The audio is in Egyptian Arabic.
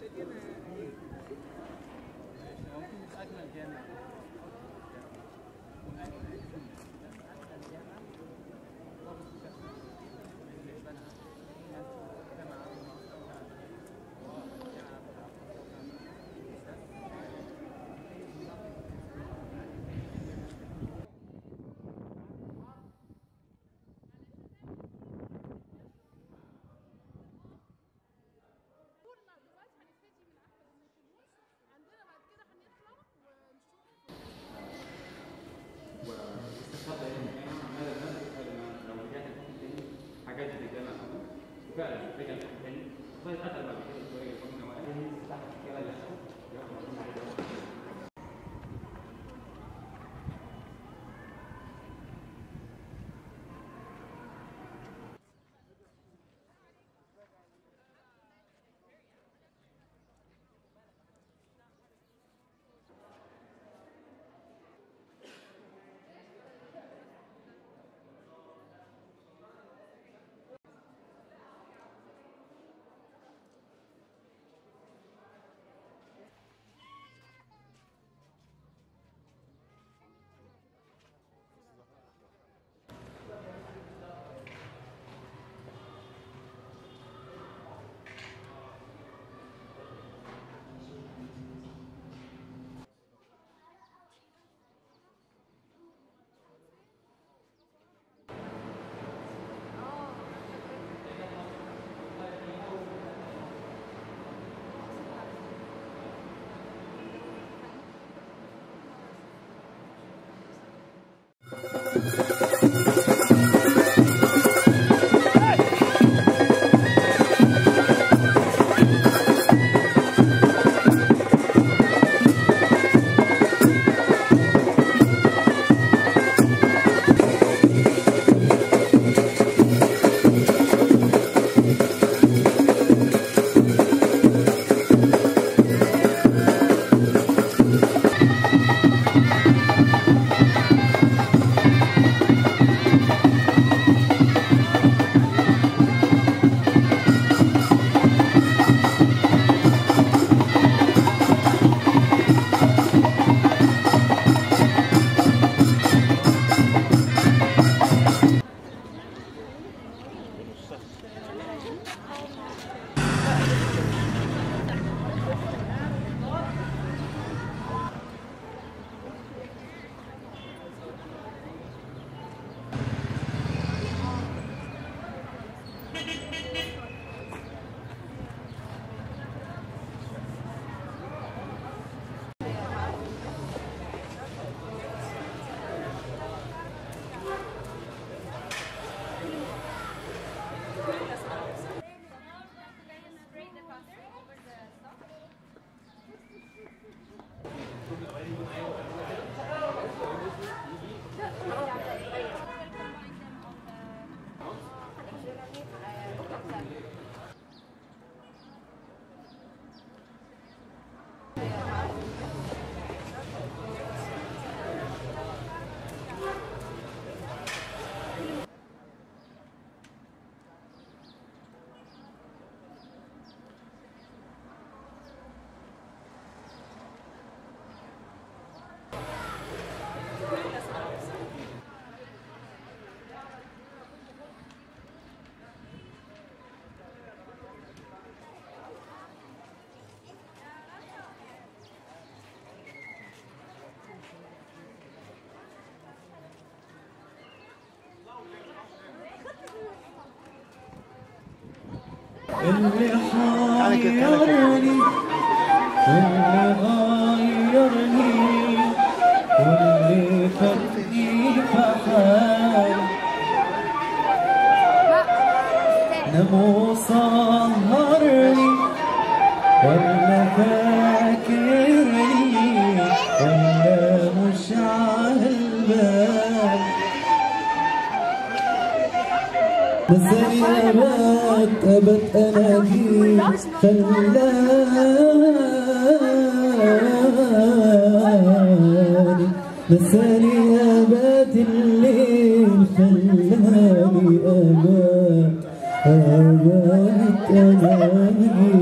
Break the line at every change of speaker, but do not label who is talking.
دورنا دلوقتي هنبتدي من احمد النيكولوس عندنا بعد كده هنطلع ونشوف
واستفدت يعني من انا عمال الناس لو رجعت الحكم تاني حاجات بتتجمع قوي وفعلا رجع الحكم تاني والله اتقتل بعد كده شويه الحكم وقال لي تحت كده ياخد ياخد حاجه
اللي حيرني واللي غيرني واللي فاتني فحالي نمو سهرني ولا فاكرني ولا مش عالبال نساني أبد أبد أنادي خلاني نساني أبد الليل خلاني أبد أبد أنادي